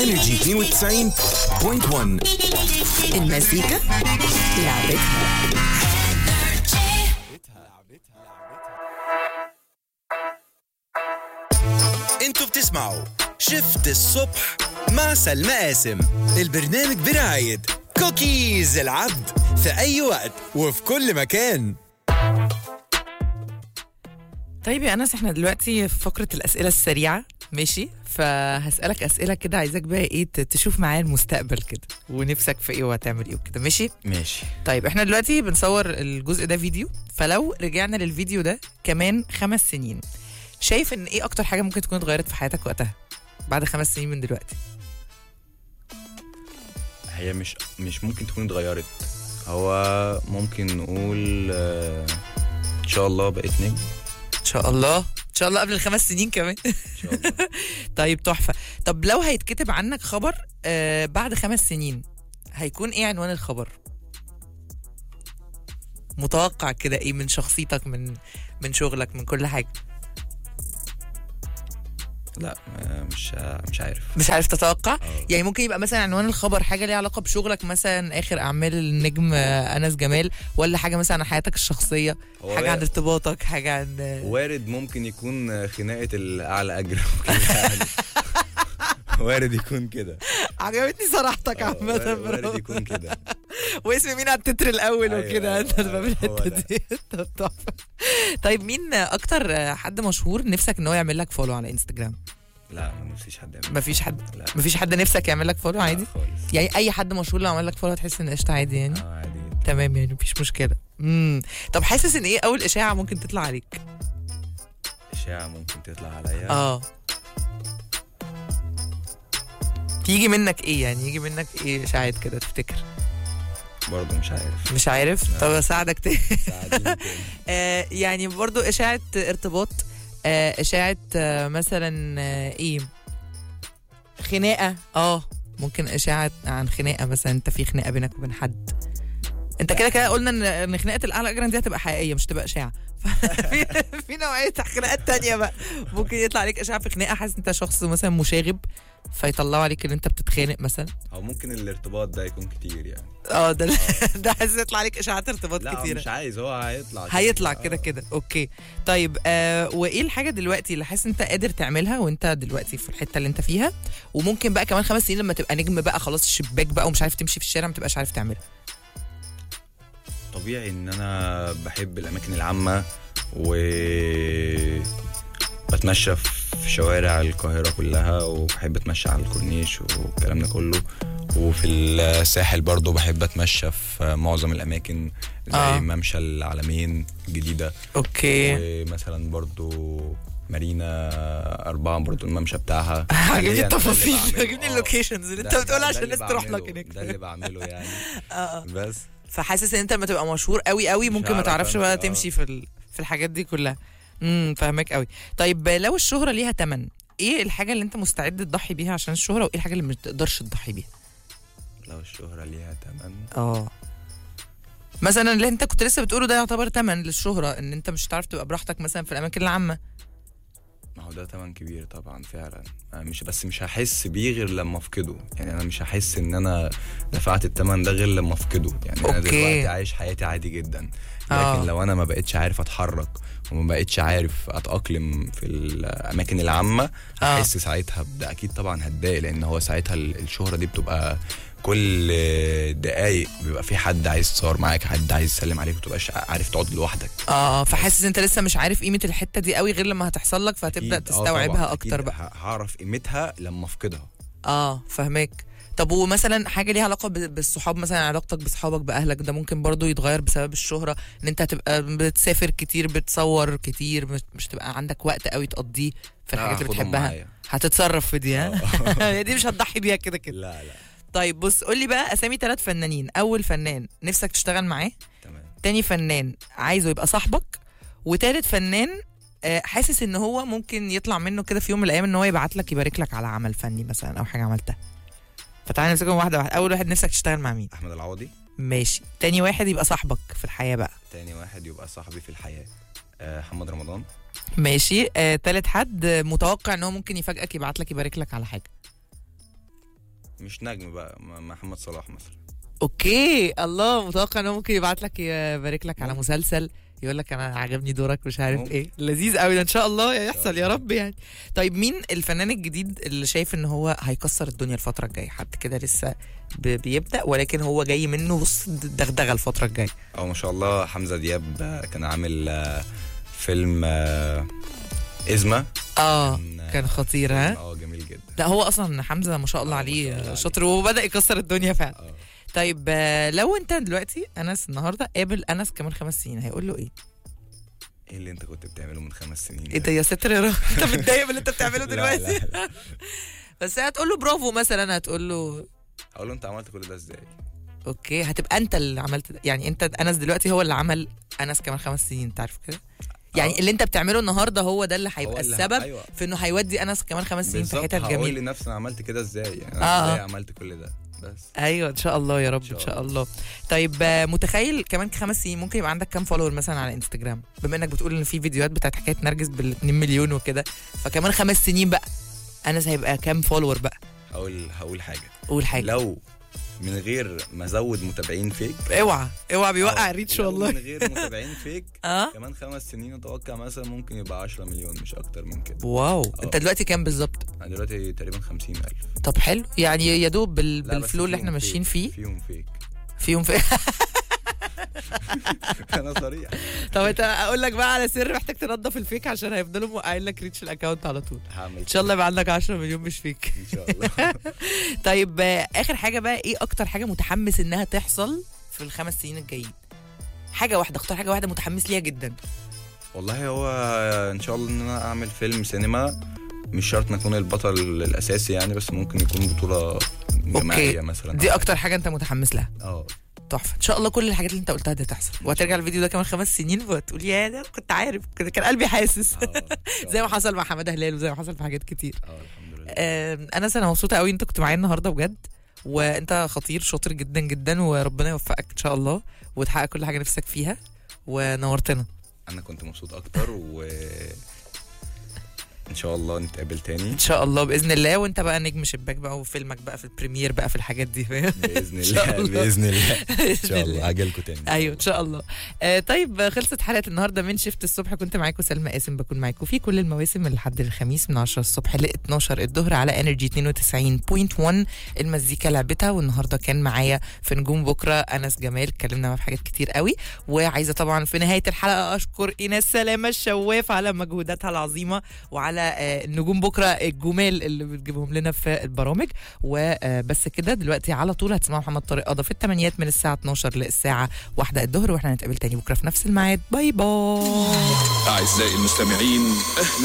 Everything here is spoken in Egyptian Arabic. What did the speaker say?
انرجي 92.1 المزيكا لعبتها انتوا بتسمعوا شفت الصبح مع سلمى قاسم البرنامج برعاية كوكيز العبد في أي وقت وفي كل مكان طيب يا انس احنا دلوقتي في فقره الاسئله السريعه ماشي فهسالك اسئله كده عايزاك بقى ايه ت- تشوف معايا المستقبل كده ونفسك في ايه وهتعمل ايه وكده ماشي ماشي طيب احنا دلوقتي بنصور الجزء ده فيديو فلو رجعنا للفيديو ده كمان خمس سنين شايف ان ايه اكتر حاجه ممكن تكون اتغيرت في حياتك وقتها بعد خمس سنين من دلوقتي هي مش مش ممكن تكون اتغيرت هو ممكن نقول آه، ان شاء الله بقيت نجم ان شاء الله ان شاء الله قبل الخمس سنين كمان ان شاء الله طيب تحفه طب لو هيتكتب عنك خبر آه بعد خمس سنين هيكون ايه عنوان الخبر متوقع كده ايه من شخصيتك من من شغلك من كل حاجه لا آه، مش مش عارف مش عارف تتوقع آه. يعني ممكن يبقى مثلا عنوان الخبر حاجه ليها علاقه بشغلك مثلا اخر اعمال النجم آه، انس جمال ولا حاجه مثلا عن حياتك الشخصيه هو حاجه عن وارد- ارتباطك حاجه عن آه، وارد ممكن يكون خناقه الاعلى اجر يعني. وارد يكون كده عجبتني صراحتك آه، عامه وارد برافو. وارد يكون كده واسم مين على التتر الاول أيوة، وكده أيوة، انت تبقى من هو الحته ده. دي طب تحفه طيب مين اكتر حد مشهور نفسك ان هو يعمل لك فولو على انستجرام لا ما نفسيش حد يعمل مفيش حد لا مفيش حد نفسك يعمل لك فولو عادي لا خالص يعني اي حد مشهور لو عمل لك فولو هتحس ان قشطه عادي يعني اه عادي تمام يعني مفيش مشكله امم طب حاسس ان ايه اول اشاعه ممكن تطلع عليك اشاعه ممكن تطلع عليا اه يجي منك ايه يعني يجي منك ايه اشاعات كده تفتكر برضه مش عارف مش عارف طب اساعدك تاني ساعديني تاني. آه يعني برضو اشاعه ارتباط آه اشاعه آه مثلا آه ايه خناقه اه ممكن اشاعه عن خناقه مثلا انت في خناقه بينك وبين حد انت كده كده قلنا ان ان خناقه الاعلى اجرا دي هتبقى حقيقيه مش تبقى اشاعه في في نوعيه خناقات تانية بقى ممكن يطلع عليك اشاعه في خناقه حاسس انت شخص مثلا مشاغب فيطلعوا عليك ان انت بتتخانق مثلا او ممكن الارتباط ده يكون كتير يعني اه ده ده حاسس يطلع عليك اشاعات ارتباط لا كتيره مش عايز هو هيطلع كده. هيطلع آه. كده كده اوكي طيب آه وايه الحاجه دلوقتي اللي حاسس انت قادر تعملها وانت دلوقتي في الحته اللي انت فيها وممكن بقى كمان خمس سنين لما تبقى نجم بقى خلاص الشباك بقى ومش عارف تمشي في الشارع ما تبقاش عارف تعملها طبيعي ان انا بحب الاماكن العامه و بتمشى في شوارع القاهرة كلها وبحب اتمشى على الكورنيش والكلام ده كله وفي الساحل برضو بحب اتمشى في معظم الاماكن زي آه. آه. ممشى العلمين الجديدة اوكي ومثلا برضو مارينا أربعة برضو الممشى بتاعها عجبني حالياً ده اللي التفاصيل بعمله. عجبني آه. اللوكيشنز اللي ده- انت ده- بتقولها ده عشان اللي الناس تروح بعمله. لك هناك ده اللي بعمله يعني آه، آه. بس فحاسس ان انت لما تبقى مشهور قوي قوي مش ممكن ما هعرف تعرفش بقى أمشي، آه. تمشي في ال... في الحاجات دي كلها امم فاهمك قوي طيب لو الشهره ليها تمن ايه الحاجه اللي انت مستعد تضحي بيها عشان الشهره وايه الحاجه اللي ما تقدرش تضحي بيها لو الشهرة ليها تمن اه مثلا اللي انت كنت لسه بتقوله ده يعتبر تمن للشهرة ان انت مش هتعرف تبقى براحتك مثلا في الاماكن العامة ما هو ده تمن كبير طبعا فعلا أنا مش بس مش هحس بيه غير لما افقده يعني انا مش هحس ان انا دفعت التمن ده غير لما افقده يعني انا أوكي. دلوقتي عايش حياتي عادي جدا لكن آه. لو انا ما بقتش عارف اتحرك وما بقتش عارف اتاقلم في الاماكن العامه آه. هحس ساعتها ده اكيد طبعا هتضايق لان هو ساعتها ال- الشهره دي بتبقى كل دقايق بيبقى في حد عايز يتصور معاك حد عايز يسلم عليك وتبقاش عارف تقعد لوحدك اه فحاسس انت لسه مش عارف قيمة الحتة دي قوي غير لما هتحصل لك فهتبدأ أكيد. آه تستوعبها طبعاً. اكتر أكيد بقى ه- هعرف قيمتها لما افقدها اه فهماك طب ومثلا حاجة ليها علاقة ب- بالصحاب مثلا علاقتك بصحابك بأهلك ده ممكن برضو يتغير بسبب الشهرة ان انت هتبقى بتسافر كتير بتصور كتير مش, مش تبقى عندك وقت قوي تقضيه في الحاجات اللي هاخدهم بتحبها معايا. هتتصرف في دي ها هي دي مش هتضحي بيها كده كده لا لا طيب بص قول لي بقى اسامي ثلاث فنانين اول فنان نفسك تشتغل معاه تمام تاني فنان عايزه يبقى صاحبك وتالت فنان آه، حاسس ان هو ممكن يطلع منه كده في يوم من الايام ان هو يبعت لك يبارك لك على عمل فني مثلا او حاجه عملتها فتعالى نمسكهم واحده واحده اول واحد نفسك تشتغل مع مين احمد العوضي ماشي تاني واحد يبقى صاحبك في الحياه بقى تاني واحد يبقى صاحبي في الحياه آه، محمد رمضان ماشي آه، تالت حد آه، متوقع ان هو ممكن يفاجئك يبعت لك يبارك لك على حاجه مش نجم بقى م- محمد صلاح مثلا اوكي الله متوقع انه ممكن يبعت لك يبارك لك على ممكن. مسلسل يقول لك انا عجبني دورك مش عارف ممكن. ايه لذيذ قوي ده ان شاء الله يحصل يا الله. رب يعني طيب مين الفنان الجديد اللي شايف ان هو هيكسر الدنيا الفتره الجايه حد كده لسه ب- بيبدا ولكن هو جاي منه بص دغدغه الفتره الجايه او ما شاء الله حمزه دياب آه، كان عامل آه، فيلم آه، ازمه اه كان- كان خطير ها اه جميل جدا لا هو اصلا حمزه ما شاء الله آه، ما عليه شاء الله آه، عليه. شاطر وبدا يكسر الدنيا فعلا اه طيب آه، لو انت دلوقتي انس النهارده قابل انس كمان خمس سنين هيقول له ايه؟ ايه اللي انت كنت بتعمله من خمس سنين ايه ده يا ستر يا رب انت متضايق من اللي انت بتعمله لا، دلوقتي لا، لا. بس هتقول له برافو مثلا هتقول له اقول له انت عملت كل ده ازاي اوكي هتبقى انت اللي عملت ده يعني انت انس دلوقتي هو اللي عمل انس كمان خمس سنين انت عارف كده يعني آه. اللي انت بتعمله النهارده هو ده اللي هو هيبقى اللي ه- السبب أيوة. في انه هيودي انس كمان خمس سنين في بالظبط حتت هقول جميله لنفسي انا عملت كده ازاي يعني انا آه، ازاي آه. عملت كل ده بس ايوه ان شاء الله يا رب ان شاء شاء الله. الله طيب آه، متخيل كمان خمس سنين ممكن يبقى عندك كام فولور مثلا على انستجرام بما انك بتقول ان في فيديوهات بتاعت حكايه نرجس بال 2 مليون وكده فكمان خمس سنين بقى انس هيبقى كام فولور بقى هقول هقول حاجه قول حاجه لو من غير ما ازود متابعين فيك اوعى اوعى بيوقع آه، الريتش لو والله من غير متابعين فيك اه كمان خمس سنين اتوقع مثلا ممكن يبقى 10 مليون مش اكتر من كده واو آه. انت دلوقتي كام بالظبط انا دلوقتي تقريبا 50000 طب حلو يعني يا دوب بال... لا، بس بالفلو اللي فيهم احنا ماشيين فيك، فيه فيهم فيك فيهم في انا صريح طب انت اقول لك بقى على سر محتاج تنضف الفيك عشان هيفضلوا موقعين لك ريتش الاكونت على طول هعمل ان شاء الله يبقى عندك 10 مليون مش فيك ان شاء الله طيب آه، اخر حاجه بقى ايه اكتر حاجه متحمس انها تحصل في الخمس سنين الجايين حاجه واحده اختار حاجه واحده متحمس ليها جدا والله هو ان شاء الله ان انا اعمل فيلم سينما مش شرط نكون البطل الاساسي يعني بس ممكن يكون بطوله جماعيه مثلا دي اكتر حاجه انت متحمس لها اه تحفه ان شاء الله كل الحاجات اللي انت قلتها دي تحصل وهترجع الفيديو ده كمان خمس سنين وتقول يا ده كنت عارف كده كان قلبي حاسس آه، إن شاء زي ما الله. حصل مع حماده هلال وزي ما حصل في حاجات كتير اه الحمد لله آه، انا انا مبسوطه قوي انت كنت معايا النهارده بجد وانت خطير شاطر جدا جدا وربنا يوفقك ان شاء الله وتحقق كل حاجه نفسك فيها ونورتنا انا كنت مبسوط اكتر و ان شاء الله نتقابل تاني ان شاء الله باذن الله وانت بقى نجم شباك بقى وفيلمك بقى في البريمير بقى في الحاجات دي فاهم باذن شاء الله الله. باذن الله ان بإذن شاء الله الله. اجيلكم تاني ايوه ان شاء الله آه طيب آه، خلصت حلقه النهارده من شفت الصبح كنت معاكم سلمى قاسم بكون معاكم في كل المواسم من الحد للخميس من 10 الصبح ل 12 الظهر على انرجي 92.1 المزيكا لعبتها والنهارده كان معايا في نجوم بكره انس جمال اتكلمنا معاه في حاجات كتير قوي وعايزه طبعا في نهايه الحلقه اشكر ايناس سلامه الشواف على مجهوداتها العظيمه وعلى آه، نجوم بكره الجمال اللي بتجيبهم لنا في البرامج وبس كده دلوقتي على طول هتسمعوا محمد طارق قضى في الثمانيات من الساعه 12 للساعه 1 الظهر واحنا هنتقابل تاني بكره في نفس الميعاد باي باي أعزائي المستمعين أهلا